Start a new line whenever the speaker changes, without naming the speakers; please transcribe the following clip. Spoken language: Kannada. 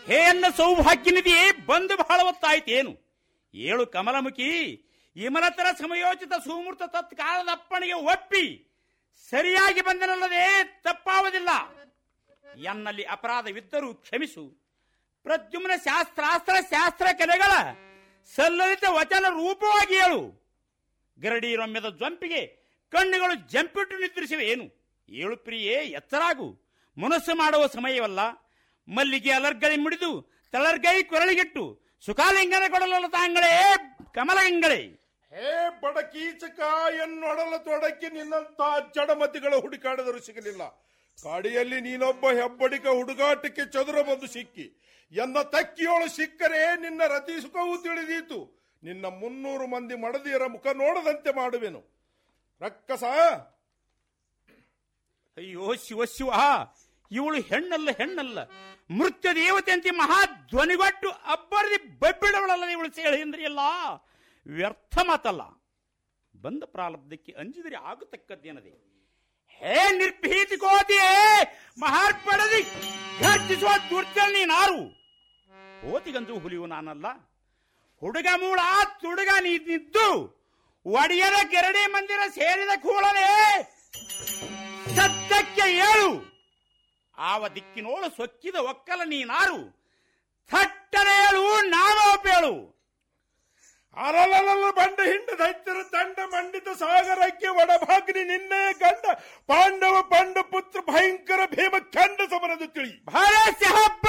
ಹೇ ಅನ್ನ ಸೌಭಾಗ್ಯನಿಧಿಯೇ ಬಂದು ಬಹಳ ಹೊತ್ತಾಯ್ತೇನು ಏಳು ಕಮಲಮುಖಿ ಇಮಲತರ ಸಮಯೋಚಿತ ಸುಮೂರ್ತ ತತ್ಕಾಲದ ಅಪ್ಪಣಿಗೆ ಒಪ್ಪಿ ಸರಿಯಾಗಿ ಬಂದನಲ್ಲದೆ ತಪ್ಪಾವುದಿಲ್ಲ ಎನ್ನಲ್ಲಿ ಅಪರಾಧವಿದ್ದರೂ ಕ್ಷಮಿಸು ಪ್ರದ್ಯುಮ್ನ ಶಾಸ್ತ್ರಾಸ್ತ್ರ ಶಾಸ್ತ್ರ ಕಲೆಗಳ ಸಲ್ಲಲಿತ ವಚನ ರೂಪವಾಗಿ ಹೇಳು ಗರಡಿ ರಮ್ಯದ ಜಂಪಿಗೆ ಕಣ್ಣುಗಳು ಜಂಪಿಟ್ಟು ನಿದ್ರಿಸಿವೆ ಏನು ಏಳು ಪ್ರಿಯೇ ಎಚ್ಚರಾಗು ಮನಸ್ಸು ಮಾಡುವ ಸಮಯವಲ್ಲ ಮಲ್ಲಿಗೆ ಅಲರ್ಗಳಿ ಮುಡಿದು ತಳರ್ಗೈ ಕೊರಳಿಗಿಟ್ಟು ಸುಖಾಲಿಂಗನ ಕೊಡಲಲ್ಲ ತಾಂಗಳೇ ಕಮಲಗಂಗಳೇ
ಹೇ ಬಡಕೀಚಕ ಎನ್ನೊಡಲ ತೊಡಕಿ ನಿನ್ನಂತ ಜಡಮತಿಗಳ ಹುಡುಕಾಡಿದರೂ ಸಿಗಲಿಲ್ಲ ಕಾಡಿಯಲ್ಲಿ ನೀನೊಬ್ಬ ಹೆಬ್ಬಡಿಕ ಹುಡುಗಾಟಕ್ಕೆ ಚದುರ ಬಂದು ಸಿಕ್ಕಿ ಎನ್ನ ತಕ್ಕಿಯೋಳು ಸಿಕ್ಕರೆ ನಿನ್ನ ರತಿ ಸುಖವೂ ತಿಳಿದೀತು ನಿನ್ನ ಮುನ್ನೂರು ಮಂದಿ ಮಡದಿಯರ ಮುಖ ನೋಡದಂತೆ ಮಾಡುವೆನು ರಕ್ಕಸ
ಅಯ್ಯೋ ಶಿವ ಶಿವ ಇವಳು ಹೆಣ್ಣಲ್ಲ ಹೆಣ್ಣಲ್ಲ ಮೃತ್ಯು ದೇವತೆ ಅಂತ ಮಹಾ ಧ್ವನಿಗೊಟ್ಟು ಅಬ್ಬರದಿ ಬಬ್ಬಿಡವಳಲ್ಲ ಇವಳು ಸೇಳಿ ಅಂದ್ರಿಯಲ್ಲ ವ್ಯರ್ಥ ಮಾತಲ್ಲ ಬಂದ ಪ್ರಾರಬ್ಧಕ್ಕೆ ಅಂಜಿದರೆ ಆಗತಕ್ಕದ್ದೇನದೆ ಹೇ ನಿರ್ಭೀತಿ ಕೋತಿಯೇ ಮಹಾರ್ಪಡದಿ ಘರ್ಜಿಸುವ ದುರ್ಜಲ್ ನೀನಾರು ಕೋತಿಗಂತೂ ಹುಲಿಯು ನಾನಲ್ಲ ಹುಡುಗ ಮೂಳ ತುಡುಗ ನೀನಿದ್ದು ಒಡೆಯದ ಕೆರಡಿ ಮಂದಿರ ಸೇರಿದ ಕೂಡಲೇ ಸದ್ಯಕ್ಕೆ ಏಳು ಆವ ದಿಕ್ಕಿನೋಳು ಸೊಕ್ಕಿದ ಒಕ್ಕಲ ನೀನಾರು ಥಟ್ಟನೆ ಏಳು ನಾನೋಪೇಳು
ಅರಲಲ ಬಂಡ ಹಿಂಡ ದೈತ್ಯರ ತಂಡ ಮಂಡಿತ ಸಾಗರಕ್ಕೆ ಒಡಭಾಗ್ನಿ ನಿನ್ನೆ ಗಂಡ ಪಾಂಡವ ಪಂಡ ಪುತ್ರ ಭಯಂಕರ ಭೀಮ ಖಂಡ ಸಮರದು ತಿಳಿ
ಭರಸ್ಯ ಹಬ್ಬ